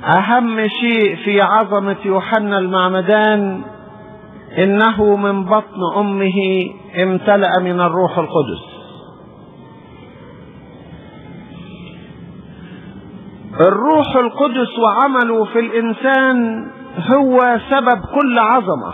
اهم شيء في عظمة يوحنا المعمدان انه من بطن امه امتلأ من الروح القدس الروح القدس وعمله في الانسان هو سبب كل عظمه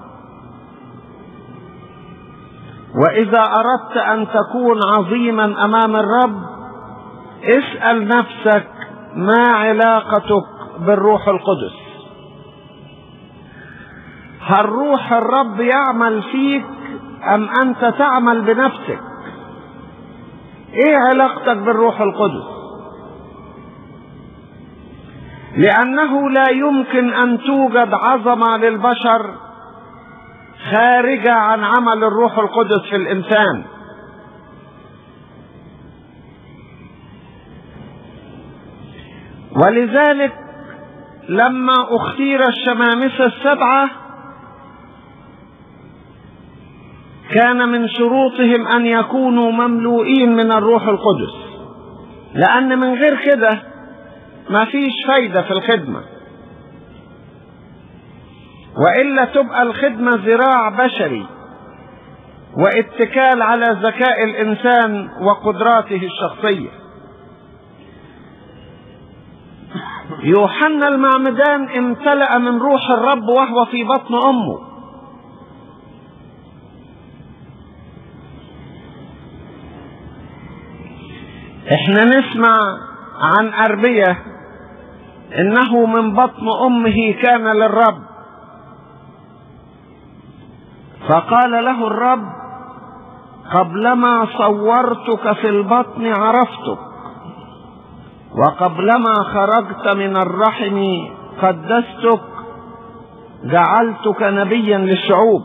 واذا اردت ان تكون عظيما امام الرب اسال نفسك ما علاقتك بالروح القدس هل روح الرب يعمل فيك ام انت تعمل بنفسك ايه علاقتك بالروح القدس لانه لا يمكن ان توجد عظمه للبشر خارجه عن عمل الروح القدس في الانسان ولذلك لما اختير الشمامسه السبعه كان من شروطهم ان يكونوا مملوئين من الروح القدس لان من غير كده ما فيش فايدة في الخدمة وإلا تبقى الخدمة ذراع بشري واتكال على ذكاء الإنسان وقدراته الشخصية يوحنا المعمدان امتلأ من روح الرب وهو في بطن أمه احنا نسمع عن أربية انه من بطن امه كان للرب فقال له الرب قبلما صورتك في البطن عرفتك وقبلما خرجت من الرحم قدستك جعلتك نبيا للشعوب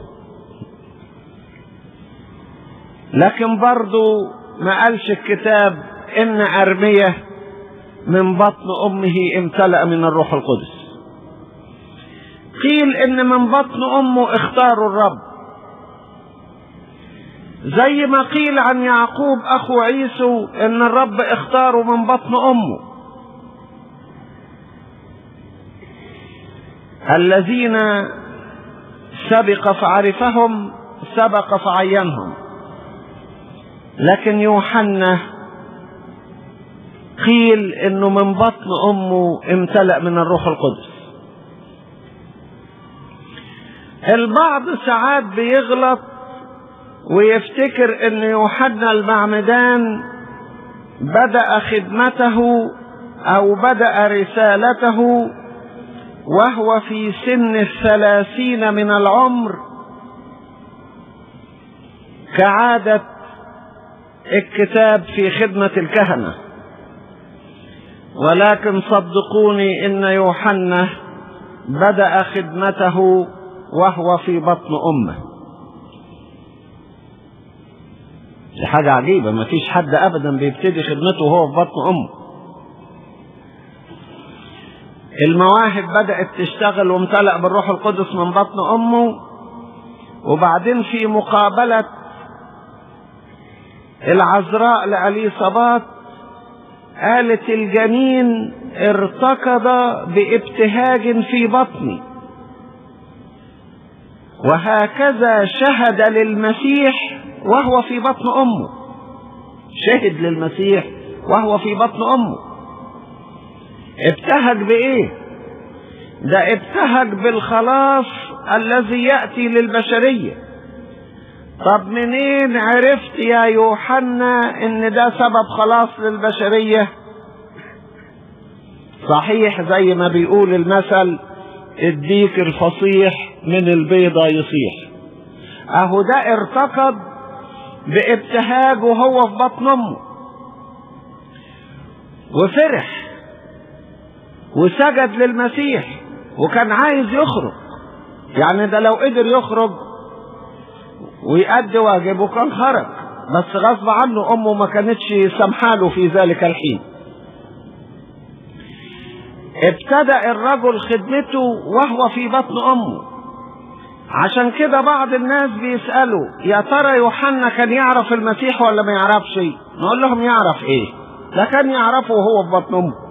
لكن برضو ما قالش الكتاب ان ارميه من بطن امه امتلأ من الروح القدس قيل ان من بطن امه اختاروا الرب زي ما قيل عن يعقوب اخو عيسو ان الرب اختاره من بطن امه الذين سبق فعرفهم سبق فعينهم لكن يوحنا قيل انه من بطن امه امتلأ من الروح القدس البعض ساعات بيغلط ويفتكر ان يوحنا المعمدان بدأ خدمته او بدأ رسالته وهو في سن الثلاثين من العمر كعادة الكتاب في خدمة الكهنة ولكن صدقوني ان يوحنا بدأ خدمته وهو في بطن امه دي حاجة عجيبة ما فيش حد ابدا بيبتدي خدمته وهو في بطن امه المواهب بدأت تشتغل وامتلأ بالروح القدس من بطن امه وبعدين في مقابلة العذراء لأليصابات قالت الجنين ارتكض بابتهاج في بطني وهكذا شهد للمسيح وهو في بطن امه شهد للمسيح وهو في بطن امه ابتهج بايه ده ابتهج بالخلاص الذي ياتي للبشريه طب منين عرفت يا يوحنا ان ده سبب خلاص للبشريه صحيح زي ما بيقول المثل الديك الفصيح من البيضة يصيح اهو ده ارتقد بابتهاج وهو في بطن امه وفرح وسجد للمسيح وكان عايز يخرج يعني ده لو قدر يخرج ويأدي واجبه كان خرج بس غصب عنه امه ما كانتش سامحاله في ذلك الحين ابتدأ الرجل خدمته وهو في بطن امه عشان كده بعض الناس بيسألوا يا ترى يوحنا كان يعرف المسيح ولا ما يعرفش نقول لهم يعرف ايه ده كان يعرفه وهو في بطن امه